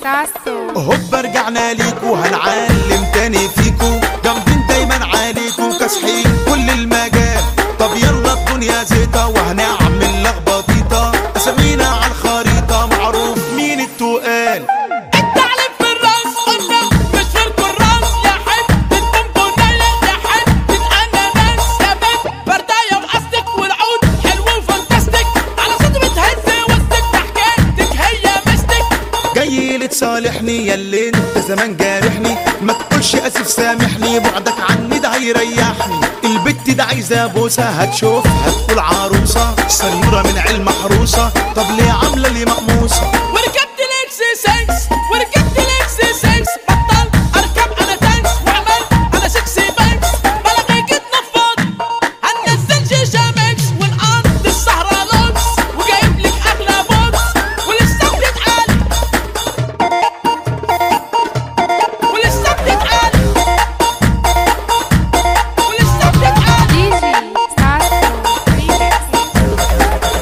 ساسو هوب رجعنا ليكو هنعلم تاني فيكو جامدين دايما عليكو كاسحين كل المجال طب يلا الدنيا زيطة وهنعمل لخبطيطة اسامينا على الخريطة معروف مين التقال التعليم في الراس قلنا مش في الكراس يا حتة بونبوناية يا حتة اناناس يا بنت برداية وقصدك والعود حلو وفانتاستيك على صوت بتهز وسط حكايتك هي مستك جاي لتصالحني يا اللي انت زمان جارحني ما تقولش اسف سامحني بعدك عني ده هيريحني البت ده عايزه بوسه هتشوفها تقول عروسه سنوره من علم محروسه طب ليه عامله لي مقموسه وركبت الاكس 6 وركبت الاكس 6 بطل اركب انا تانكس وعملت انا 6 بانكس بلغي جيت نفض هننزل شيشه ميكس ونقضي السهره لوكس وجايب لك اغلى بوكس ولسه بتتعالي ولسه بتتعالي ولسه بتتعالي دي جي ساسو ريميكس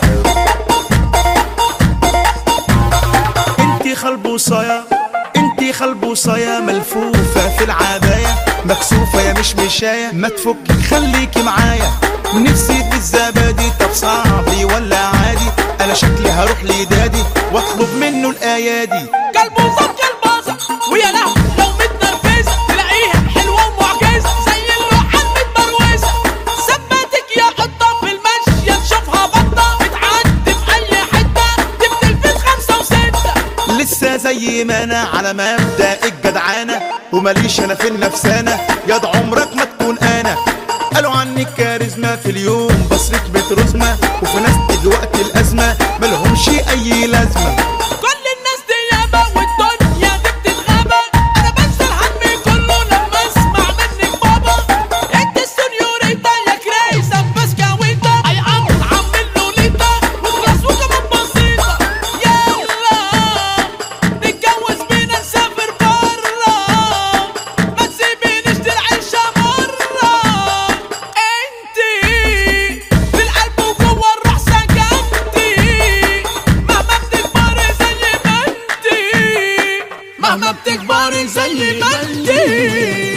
انتي خلبوصايا انتي خلبوصايا ملفوفة في العباية مكسوفة يا مش مشاية ما تفكي خليكي معايا نفسي في الزبادي طب صعبي ولا عادي انا شكلي هروح لدادي واطلب منه الايادي كلبوزة كلبازة ويا لهو لو متنرفزة تلاقيها حلوة ومعجزة زي اللوحات متبروزة ثبتك يا قطة في المشية تشوفها بطة بتعدي في أي حتة تبدل في خمسة وستة لسه زي ما انا على مبدأ الجدعانة وماليش انا في النفسانة ياض عمرك ما تكون انا قالوا عني كاريزما في اليوم بصرف بترزمة وفي ناس دلوقتي الازمة ملهمش اي لازمة كل الناس دي ياما والدنيا دي بتتغابى أنا بنسى الهم كله لما أسمع منك بابا أنت السنيوريتا يا كريسة بسكاويتا أي أمر عامل لوليتا وخلاص وكمان بسيطة يلا نتجوز بينا نسافر برا ما تسيبينيش العيشة مرة انتي في القلب وجوه الروح سكنتي مهما بتكبري زي ما انتي مهما بتكبري زي ما انتي